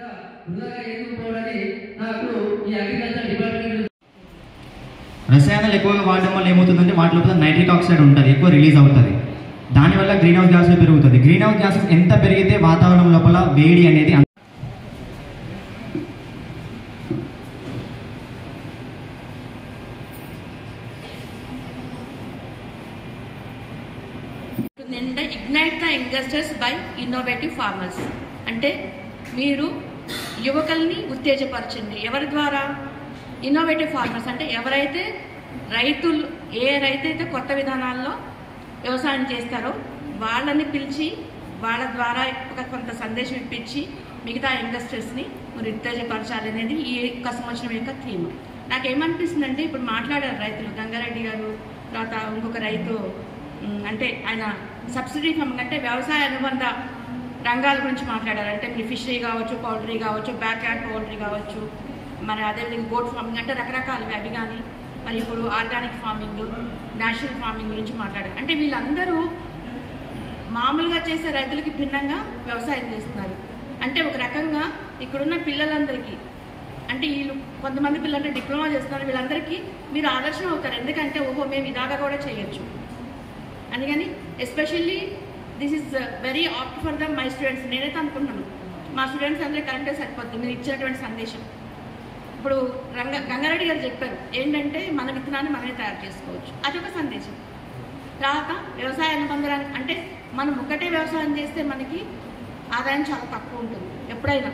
వృధాగా ఎందుకు పోవడని నాకు ఈ అగ్రికల్చర్ డిపార్ట్మెంట్ రసాయనాలు ఎక్కువగా వాడడం వల్ల ఏమవుతుందంటే వాటి లోపల నైట్రిక్ ఆక్సైడ్ ఉంటుంది ఎక్కువ రిలీజ్ అవుతుంది దానివల్ల గ్రీన్ హౌస్ గ్యాసెస్ పెరుగుతుంది గ్రీన్ హౌస్ గ్యాసెస్ ఎంత పెరిగితే వాతావరణం లోపల వేడి అనేది అంత- నిండా ignite the investors by innovative farmers అంటే మీరు యువకుల్ని ఉత్తేజపరచండి ఎవరి ద్వారా ఇన్నోవేటివ్ ఫార్మర్స్ అంటే ఎవరైతే రైతులు ఏ రైతైతే కొత్త విధానాల్లో వ్యవసాయం చేస్తారో వాళ్ళని పిలిచి వాళ్ళ ద్వారా ఒక కొంత సందేశం ఇప్పించి మిగతా ఇన్వెస్టర్స్ని మీరు ఉత్తేజపరచాలి అనేది ఈ యొక్క సంవత్సరం యొక్క థీమ్ నాకేమనిపిస్తుందంటే ఇప్పుడు మాట్లాడారు రైతులు గంగారెడ్డి గారు తర్వాత ఇంకొక రైతు ఉమ్, అంటే ఆయన సబ్సిడీ ఫార్మింగ్ అంటే వ్యవసాయ అనుబంధ రంగాల గురించి మాట్లాడారు అంటే మీరు ఫిషరీ కావచ్చు పౌల్ట్రీ కావచ్చు బ్యాక్ యార్డ్ పౌల్ట్రీ కావచ్చు మరి అదేవిధంగా గోట్ ఫార్మింగ్ అంటే రకరకాలవి అవి కానీ మరి ఇప్పుడు ఆర్గానిక్ ఫార్మింగ్ నేషనల్ ఫార్మింగ్ గురించి మాట్లాడారు అంటే వీళ్ళందరూ మామూలుగా చేసే రైతులకి భిన్నంగా వ్యవసాయం చేస్తున్నారు అంటే ఒక రకంగా ఇక్కడున్న పిల్లలందరికీ అంటే వీళ్ళు కొంతమంది పిల్లలు అంటే డిప్లొమా చేస్తున్నారు వీళ్ళందరికీ మీరు ఆదర్శం అవుతారు ఎందుకంటే ఓహో మేము ఇలాగా కూడా చేయొచ్చు అందుకని especially this is very apt for the my students నేనైతే అనుకుంటున్నాను మా స్టూడెంట్స్ అందరూ కరెక్టే సరిపోతుంది మీరు ఇచ్చినటువంటి సందేశం ఇప్పుడు రంగ గంగారెడ్డి గారు చెప్పారు ఏంటంటే మన విత్తనాన్ని మనమే తయారు చేసుకోవచ్చు అదొక సందేశం తర్వాత వ్యవసాయ అనుబంధానికి అంటే మనం ఒకటే వ్యవసాయం చేస్తే మనకి ఆదాయం చాలా తక్కువ ఉంటుంది ఎప్పుడైనా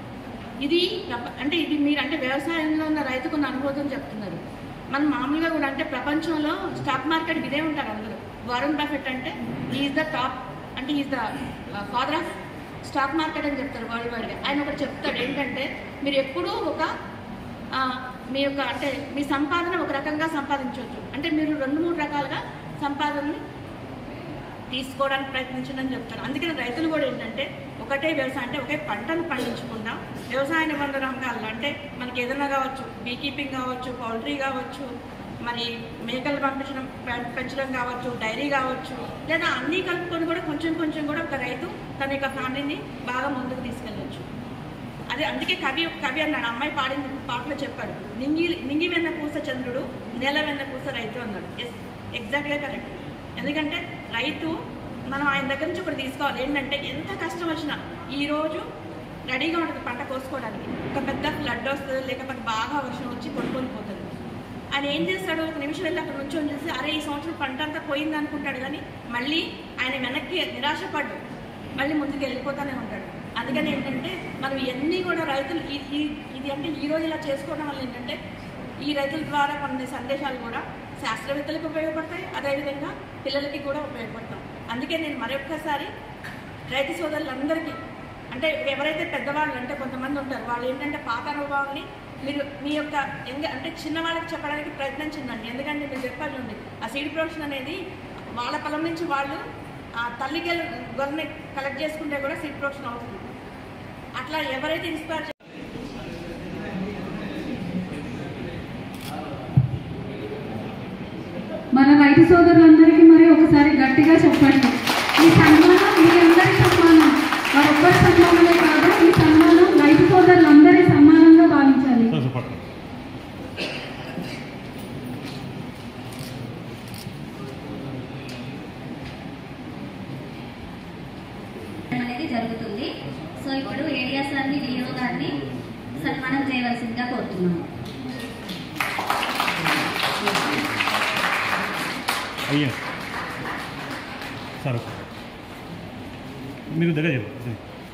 ఇది ప్రప- అంటే ఇది మీరు అంటే వ్యవసాయంలో ఉన్న రైతుకు ఉన్న అనుభవం చెప్తున్నారు మనం మామూలుగా కూడా అంటే ప్రపంచంలో స్టాక్ మార్కెట్ ఇదే ఉంటారు అందరూ వారన్ బఫెట్ అంటే ఈజ్ ద టాప్ అంటే is the father of stock market అని చెప్తారు వరల్డ్ వైడ్గా ఆయన ఒకటి చెప్తాడు ఏంటంటే మీరు ఎప్పుడూ ఒక ఆ, మీ యొక్క అంటే మీ సంపాదన ఒక రకంగా సంపాదించవచ్చు అంటే మీరు రెండు మూడు రకాలుగా సంపాదనని తీసుకోవడానికి ప్రయత్నించండి అని చెప్తారు అందుకని రైతులు కూడా ఏంటంటే ఒకటే వ్యవసాయం అంటే ఒకే పంటను పండించకుండా వ్యవసాయ నిబంధన రంగాల్లో అంటే మనకి ఏదైనా కావచ్చు బీ కీపింగ్ కావచ్చు పౌల్ట్రీ కావచ్చు మరి మేకలు పంపించడం పె- పెంచడం కావచ్చు డైరీ కావచ్చు లేదా అన్నీ కలుపుకొని కూడా కొంచెం కొంచెం కూడా ఒక రైతు తన యొక్క ఫ్యామిలీని బాగా ముందుకు తీసుకెళ్ళవచ్చు అదే అందుకే కవి కవి అన్నాడు అమ్మాయి పాడింది పాటలో చెప్పాడు నింగి నింగి వెన్న పూస చంద్రుడు నెల వెన్న పూస రైతు అన్నాడు ఎస్ ఎగ్జాక్ట్గా కరెక్ట్ ఎందుకంటే రైతు మనం ఆయన దగ్గర నుంచి ఒకటి తీసుకోవాలి ఏంటంటే ఎంత కష్టం వచ్చినా ఈ రోజు రెడీగా ఉంటుంది పంట కోసుకోవడానికి ఒక పెద్ద ఫ్లడ్ వస్తుంది లేకపోతే బాగా వర్షం వచ్చి కొనుక్కొని పోతుంది ఆయన ఏం చేస్తాడు ఒక నిమిషం వెళ్ళి అక్కడ నుంచొని చూసి అరే ఈ సంవత్సరం పంట అంతా పోయింది అనుకుంటాడు కానీ మళ్ళీ ఆయన వెనక్కి నిరాశపడ్డు మళ్ళీ ముందుకు వెళ్ళిపోతానే ఉంటాడు అందుకని ఏంటంటే మనం ఇవన్నీ కూడా రైతులు ఈ- ఈ- ఇది అంటే ఈ రోజు ఇలా చేసుకోవడం వల్ల ఏంటంటే ఈ రైతుల ద్వారా కొన్ని సందేశాలు కూడా శాస్త్రవేత్తలకు ఉపయోగపడతాయి అదేవిధంగా పిల్లలకి కూడా ఉపయోగపడతాం అందుకే నేను మరొక్కసారి రైతు సోదరులందరికీ అంటే ఎవరైతే పెద్దవాళ్ళు అంటే కొంతమంది ఉంటారు వాళ్ళు ఏంటంటే పాత అనుభవాల్ని మీరు మీ యొక్క ఎంగ అంటే చిన్న వాళ్ళకి చెప్పడానికి ప్రయత్నించండి ఎందుకంటే మీరు చెప్పాలి ఉంది ఆ సీడ్ ప్రొడక్షన్ అనేది వాళ్ళ పొలం నుంచి వాళ్ళు ఆ తల్లి గెల గొర్రెని కలెక్ట్ చేసుకుంటే కూడా సీడ్ ప్రొడక్షన్ అవుతుంది అట్లా ఎవరైతే ఇన్స్పైర్ మన రైతు సోదరులందరికీ మరి ఒకసారి గట్టిగా చెప్పండి ఈ సన్మానం మీ అందరి సన్మానం మరొక్కరి సన్మానమే కాదు ఈ సన్మానం రైతు సోదరులందరి సన్మానంగా భావించాలి అనేది జరుగుతుంది సో ఇప్పుడు ఏరియా సార్ని డిఓ గారిని సన్మానం చేయవలసిందిగా కోరుతున్నాము అయ్యా సరే మీరు దగ్గర చెప్పండి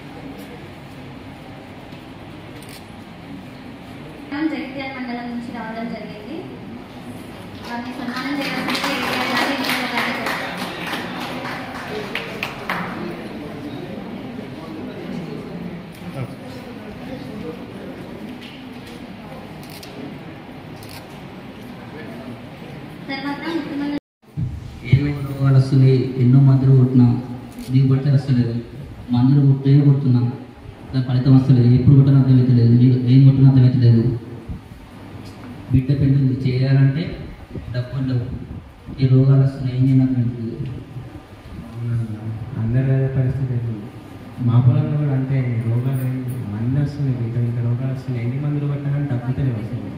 మనం జగిత్యాల మండలం నుంచి రావడం జరిగింది వారిని సన్మానం చేయవలసిందిగా ఏరియా గారిని డిఓ గారిని కోరుతున్నాము తర్వాత ముఖ్యమంత్రి ఏమేమి రోగాలు వస్తున్నాయి ఎన్నో మందులు కొట్టినా దిగుబడితే వస్తలేదు మందులు కొట్టే కొడుతున్నా దాని ఫలితం వస్తలేదు ఎప్పుడు కొట్టినా అర్థమవుతలేదు నీ- ఏం కొట్టినా అర్థమవుతలేదు బిడ్డ పెళ్ళి చేయాలంటే డబ్బులు లేవు ఈ రోగాలు వస్తున్నాయి ఏం చేయడం అర్థమవుతలేదు అందరి అదే పరిస్థితి అవుతుంది మా పొలంలో కూడా అంతే రోగాలు ఏంటి? అన్నీ వస్తున్నాయి ఇంత ఇంత రోగాలు వస్తున్నాయి ఎన్ని మందులు పట్టినా కానీ తగ్గుతూనే వస్తుంది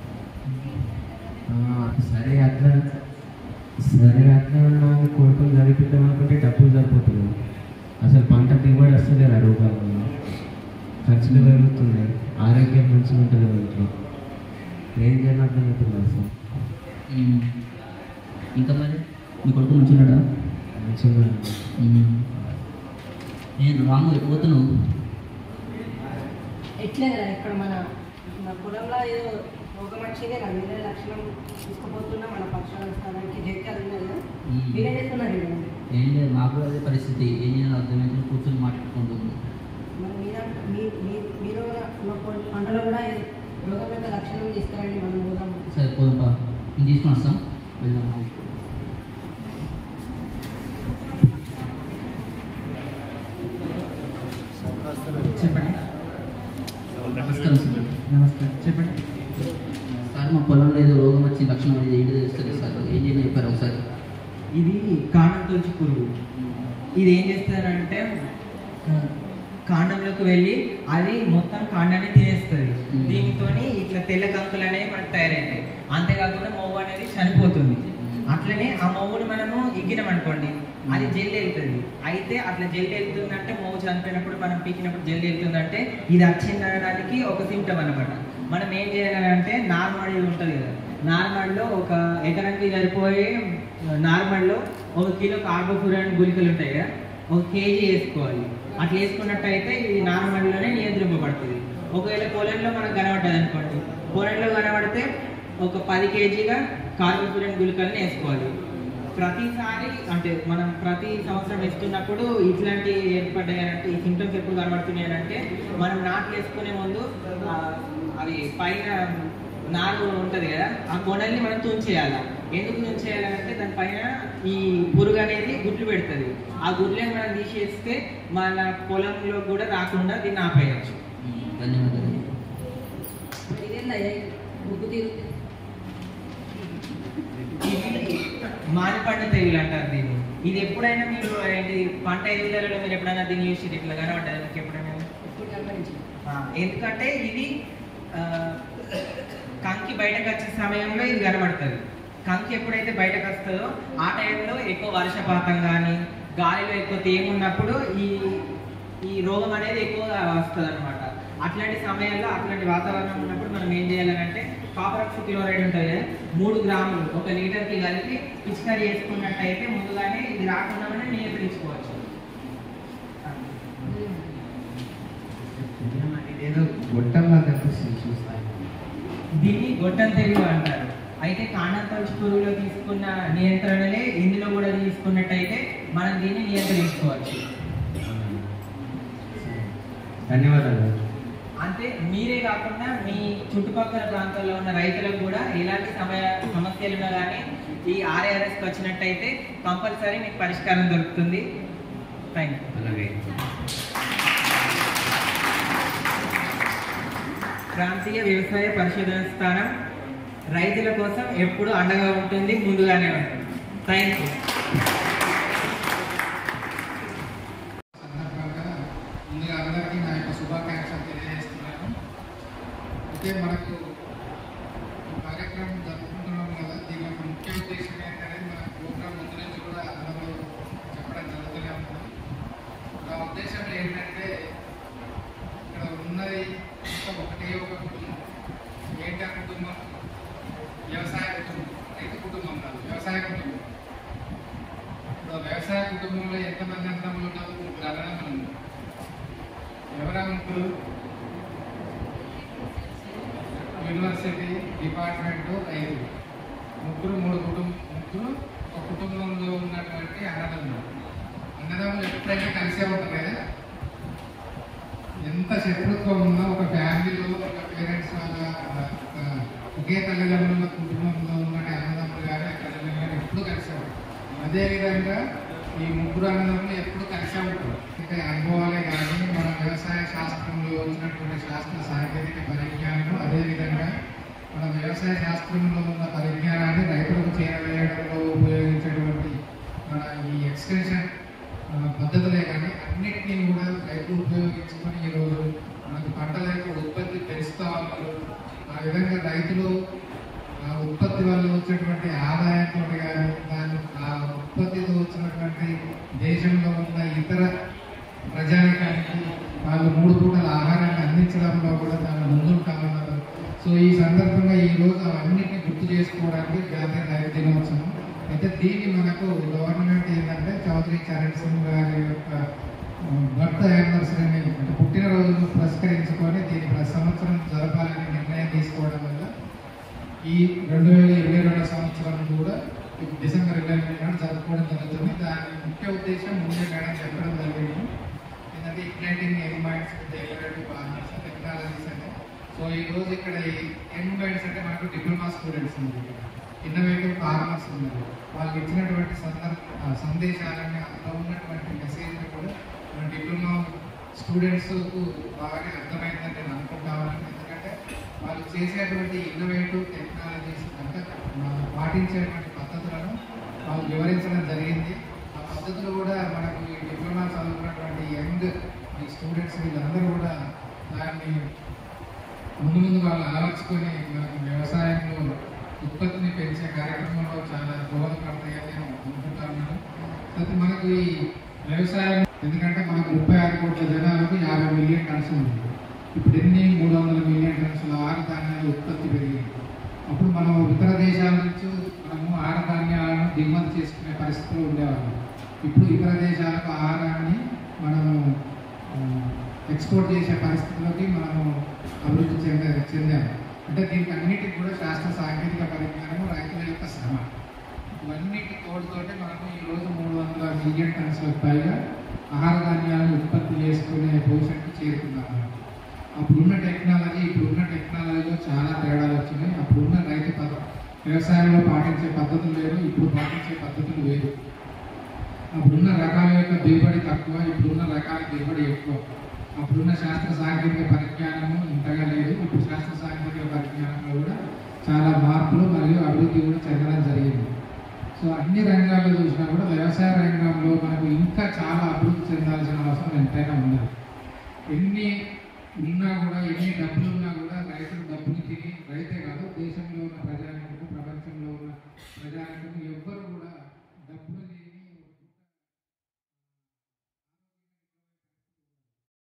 ఆ, సరే అట్లా సరే అట్లా ఉన్నాము కొడుకులు చదివిద్దాం అనుకుంటే డబ్బులు సరిపోతుంది అసలు పంట దిగుబడి వస్తుంది ఆ రోగాల వల్ల ఖర్చులు పెరుగుతున్నాయి ఆరోగ్యం మంచిగా ఉంటుంది ఇంట్లో ఏం చేయాలి అర్థం అవుతుంది అసలు ఉమ్. ఇంకా మరి మీ కొడుకు మంచున్నాడా మంచిగా నేను రాము ఎటు పోతున్నావు ఎట్లేదురా ఇక్కడ మన మన పొలంలో ఏదో రోగం వచ్చిందే కదా వేరే లక్షణం తీసుకుపోతున్నా మన పక్షాల స్థానానికి జైత్యాలు ఉన్నాయి కదా మ్మ్. మీరేం చేస్తున్నారు ఇక్కడ ఏం లేదు మాకు కూడా అదే పరిస్థితి ఏం చేయాలో అర్థమైతే కూర్చొని మాట్లాడుకుంటుంది మరి మీ దాంట్లో- మీ మీ మీరు ఉన్న పొ- పంటలో కూడా ఏ రోగం యొక్క లక్షణం తీసుకురండి మనం పోదాం సరే పోదాంపా నేను తీసుకొని వస్తాం వెళ్దాం చెప్పండి నమస్కారం సార్ నమస్తే చెప్పండి సార్ మా పొలంలో ఏదో రోగం వచ్చి లక్షణం అనేది ఏంటి తెలుస్తుంది సార్ ఏం చేయని చెప్పారు ఒకసారి ఇది కాండం తొలచి పురుగు ఇది ఏం చేస్తారంటే ఆ, కాండంలోకి వెళ్ళి అది మొత్తం కాండాన్ని తినేస్తుంది మ్మ్. దీనితో ఇట్లా తెల్ల కంకులు అనేవి మనకు తయారవుతాయి అంతేకాకుండా మొవ్వు అనేది చనిపోతుంది అట్లనే ఆ మొవ్వుని మనము ఇగ్గినాం అనుకోండి అది జల్లి వెళ్తుంది అయితే అట్లా జల్లి వెళ్తుందంటే మొవ్వు చనిపోయినప్పుడు మనం పీకినప్పుడు జల్లి వెళ్తుందంటే ఇది వచ్చిందనడానికి ఒక సిమ్టమ్ అనమాట మనం ఏం చేయాలంటే నార్మల్ ఉంటుంది కదా నార్మల్లో ఒక ఎకరానికి సరిపోయే నార్మల్లో ఒక కిలో కార్బోఫురాన్ గుళికలు ఉంటాయి కదా ఒక కేజీ వేసుకోవాలి అట్లా వేసుకున్నట్టయితే ఇది నార్మల్లోనే నియంత్రింపబడుతుంది ఒకవేళ పొలంలో మనకు కనబడ్డది అనుకోండి పొలంలో కనబడితే ఒక పది కేజీగా కార్బోఫురాన్ గుళికలను వేసుకోవాలి ప్రతిసారి అంటే మనం ప్రతి సంవత్సరం వేస్తున్నప్పుడు ఇట్లాంటి ఏర్పడ్డాయి అంటే ఈ సింటమ్స్ ఎప్పుడు కనబడుతున్నాయి అంటే మనం నాట్లు వేసుకునే ముందు ఆ, అవి పైన నారు ఉంటది కదా ఆ కొనల్ని మనం తుంచేయాలి ఎందుకు తుంచేయాలంటే దానిపైన ఈ పురుగు అనేది గుడ్లు పెడుతుంది ఆ గుడ్లని మనం తీసేస్తే మన పొలంలో కూడా రాకుండా దీన్ని ఆపేయచ్చు ధన్యవాదాలు ఇదేందయ్యా ముగ్గు తీరు ఇది మానిపండు తెగులు అంటారు దీన్ని ఇది ఎప్పుడైనా మీరు ఏంటి పంట ఎదుగుదలలో మీరు ఎప్పుడైనా దీన్ని చూసి ఇట్లా కనబడ్డారు మీకు ఎప్పుడైనా ఇప్పుడు గమనించి ఆ, ఎందుకంటే ఇది ఆ, కంకి బయటకు వచ్చే సమయంలో ఇది కనబడుతుంది కంకి ఎప్పుడైతే బయటకు వస్తుందో ఆ టైంలో ఎక్కువ వర్షపాతం కానీ గాలిలో ఎక్కువ తేమ ఉన్నప్పుడు ఈ ఈ రోగం అనేది ఎక్కువగా వస్తుంది అనమాట అట్లాంటి సమయాల్లో అట్లాంటి వాతావరణం ఉన్నప్పుడు మనం ఏం చేయాలంటే కాపరాక్సి క్లోరైడ్ ఉంటుంది కదా మూడు గ్రాములు ఒక లీటర్కి కలిపి పిచికారీ చేసుకున్నట్టయితే ముందుగానే ఇది రాకుండా మనం నియంత్రించుకోవచ్చు ఇదేదో గొట్టంలా కనిపిస్తుంది చూస్తాను దీన్ని గొట్టం తెగులు అంటారు అయితే కాండం తొలచి పురుగులో తీసుకున్న నియంత్రణలే ఇందులో కూడా తీసుకున్నట్టయితే మనం దీన్ని నియంత్రించుకోవచ్చు ధన్యవాదాలు అంతే మీరే కాకుండా మీ చుట్టుపక్కల ప్రాంతాల్లో ఉన్న రైతులకు కూడా ఎలాంటి సమయ సమస్యలు ఉన్నా కానీ ఈ ఆర్ఆర్ఎస్కి వచ్చినట్టయితే కంపల్సరీ మీకు పరిష్కారం దొరుకుతుంది థ్యాంక్ యూ అలాగే ప్రాంతీయ వ్యవసాయ పరిశోధన స్థానం రైతుల కోసం ఎప్పుడు అండగా ఉంటుంది ముందుగానే ఉంటుంది థ్యాంక్ యూ సందర్భంగా ముందుగా అందరికీ నా యొక్క శుభాకాంక్షలు తెలియజేస్తున్నాను అయితే మనకు ఈ కార్యక్రమం జరుపుకుంటున్నాం కదా దీని యొక్క ముఖ్య ఉద్దేశం ఏంటంటే మన ప్రోగ్రామ్ ముందు నుంచి కూడా అందరూ చెప్పడం జరుగుతూనే ఉంటుంది నా ఉద్దేశం ఏంటంటే ఇక్కడ ఉన్నది మొత్తం ఒకటే ఒక కుటుంబం ఏంటి ఆ కుటుంబం వ్యవసాయ కుటుంబం రైతు కుటుంబం కాదు వ్యవసాయ కుటుంబం ఇప్పుడు ఆ వ్యవసాయ కుటుంబంలో ఎంతమంది అన్నదమ్ములు ఉన్నారు ముగ్గురు అన్నదమ్ములు ఉన్నారు ఎవరా ముగ్గురు యూనివర్సిటీ డిపార్ట్మెంట్ ఐదు ముగ్గురు మూడు కుటుంబం ముగ్గురు ఒక కుటుంబంలో ఉన్నటువంటి అన్నదమ్ములు అన్నదమ్ములు ఎప్పుడైనా కలిసే ఉంటారు కదా ఎంత శత్రుత్వం ఉన్నా ఒక ఫ్యామిలీలో ఒక పేరెంట్స్ వాళ్ళ ఆ, ఒకే తల్లిదండ్రుల కుటుంబంలో ఉన్న అన్నదమ్ములు కానీ తల్లిదండ్రులు కానీ ఎప్పుడు కలిసే ఉంటారు అదేవిధంగా ఈ ముగ్గురు అన్నదమ్ములు ఎప్పుడు కలిసే ఉంటారు అంటే అనుభవాలే కానీ మన వ్యవసాయ శాస్త్రంలో వచ్చినటువంటి శాస్త్ర సాంకేతిక పరిజ్ఞానం అదేవిధంగా మన వ్యవసాయ శాస్త్రంలో ఉన్న పరిజ్ఞానాన్ని రైతులకు చేరవేయడంలో ఉపయోగించేటువంటి మన ఈ ఎక్స్టెన్షన్ ఆ, పద్ధతులే కానీ అన్నిటినీ కూడా రైతులు ఉపయోగించుకొని ఈరోజు మనకు పంటల యొక్క ఉత్పత్తి పెంచుతా ఉన్నారు ఆ విధంగా రైతులు ఆ ఉత్పత్తి వల్ల వచ్చేటువంటి ఆదాయంతో కానీ దాని ఆ ఉత్పత్తితో వచ్చినటువంటి దేశంలో ఉన్న ఇతర ప్రజానికానికి వాళ్ళు మూడు పూటల ఆహారాన్ని అందించడంలో కూడా చాలా ముందుంటా ఉన్నారు సో ఈ సందర్భంగా ఈ రోజు అవన్నిటిని గుర్తు చేసుకోవడానికి జాతీయ రైతు దినోత్సవం అయితే దీన్ని మనకు గవర్నమెంట్ ఏంటంటే చౌదరి చరణ్ సింగ్ గారి యొక్క బర్త్ యానివర్సరీని అంటే పుట్టినరోజును పురస్కరించుకొని దీన్ని ప్రతి సంవత్సరం జరపాలని నిర్ణయం తీసుకోవడం వల్ల ఈ రెండు వేల ఇరవై రెండు సంవత్సరం కూడా ఈ డిసెంబర్ ఇరవై రెండు నాడు జరుపుకోవడం జరుగుతుంది దాని ముఖ్య ఉద్దేశం ముందే మేడం చెప్పడం జరిగింది ఏంటంటే igniting young minds decorative partners technologies అంటే సో ఈ రోజు ఇక్కడ ఈ యంగ్ మైండ్స్ అంటే మనకు డిప్లొమా స్టూడెంట్స్ ఉన్నారు ఇన్నోవేటివ్ ఫార్మర్స్ ఉన్నారు వాళ్ళకి ఇచ్చినటువంటి సందర్భ ఆ, సందేశాలని అందులో ఉన్నటువంటి మెసేజ్ కూడా మన డిప్లొమా స్టూడెంట్స్కు బాగా అర్థమైందని నేను అనుకుంటా ఉన్నాను ఎందుకంటే వాళ్ళు చేసేటువంటి ఇన్నోవేటివ్ టెక్నాలజీస్ అంటే మనం పాటించేటువంటి పద్ధతులను వాళ్ళు వివరించడం జరిగింది ఆ పద్ధతులు కూడా మనకు ఈ డిప్లొమా చదువుకున్నటువంటి యంగ్ ఈ స్టూడెంట్స్ వీళ్ళందరూ కూడా దాన్ని ముందు ముందు వాళ్ళు అలవర్చుకొని మనకు వ్యవసాయంలో ఉత్పత్తిని పెంచే కార్యక్రమంలో చాలా దోహదపడతాయని నేను అనుకుంటాను అయితే మనకు ఈ వ్యవసాయం ఎందుకంటే మనకు ముప్పై ఆరు కోట్ల జనాలకు యాభై మిలియన్ టన్స్ ఉంది ఇప్పుడు ఎన్ని మూడు వందల మిలియన్ టన్సుల ఆరు ధాన్యాల ఉత్పత్తి పెరిగింది అప్పుడు మనం ఇతర దేశాల నుంచి మనము ఆహార ధాన్యాలను దిగుమతి చేసుకునే పరిస్థితులు ఉండేవాళ్ళం ఇప్పుడు ఇతర దేశాలకు ఆహారాన్ని మనము ఆ, ఎక్స్పోర్ట్ చేసే పరిస్థితుల్లోకి మనము అభివృద్ధి చెంద చెందాము అంటే దీనికి అన్నిటికి కూడా శాస్త్ర సాంకేతిక పరిజ్ఞానము రైతుల యొక్క శ్రమ ఇవన్నిటి తోడుతోటే మనకు ఈరోజు మూడు వందల మిలియన్ టన్స్లకు పైగా ఆహార ధాన్యాలను ఉత్పత్తి చేసుకునే పొజిషన్కి చేరుకున్నాము అప్పుడున్న టెక్నాలజీ ఇప్పుడున్న టెక్నాలజీలో చాలా తేడాలు వచ్చినాయి అప్పుడున్న రైతు పద్ధ వ్యవసాయంలో పాటించే పద్ధతులు వేరు ఇప్పుడు పాటించే పద్ధతులు వేరు అప్పుడున్న రకాల యొక్క దిగుబడి తక్కువ ఇప్పుడున్న రకాల దిగుబడి ఎక్కువ అప్పుడున్న శాస్త్ర సాంకేతిక పరిజ్ఞానము ఇంతగా లేదు ఇప్పుడు శాస్త్ర సాంకేతిక పరిజ్ఞానంలో కూడా చాలా మార్పులు మరియు అభివృద్ధి కూడా చెందడం జరిగింది సో అన్ని రంగాల్లో చూసినా కూడా వ్యవసాయ రంగంలో మనకు ఇంకా చాలా అభివృద్ధి చెందాల్సిన అవసరం ఎంతైనా ఉన్నది ఎన్ని ఉన్నా కూడా ఎన్ని డబ్బులు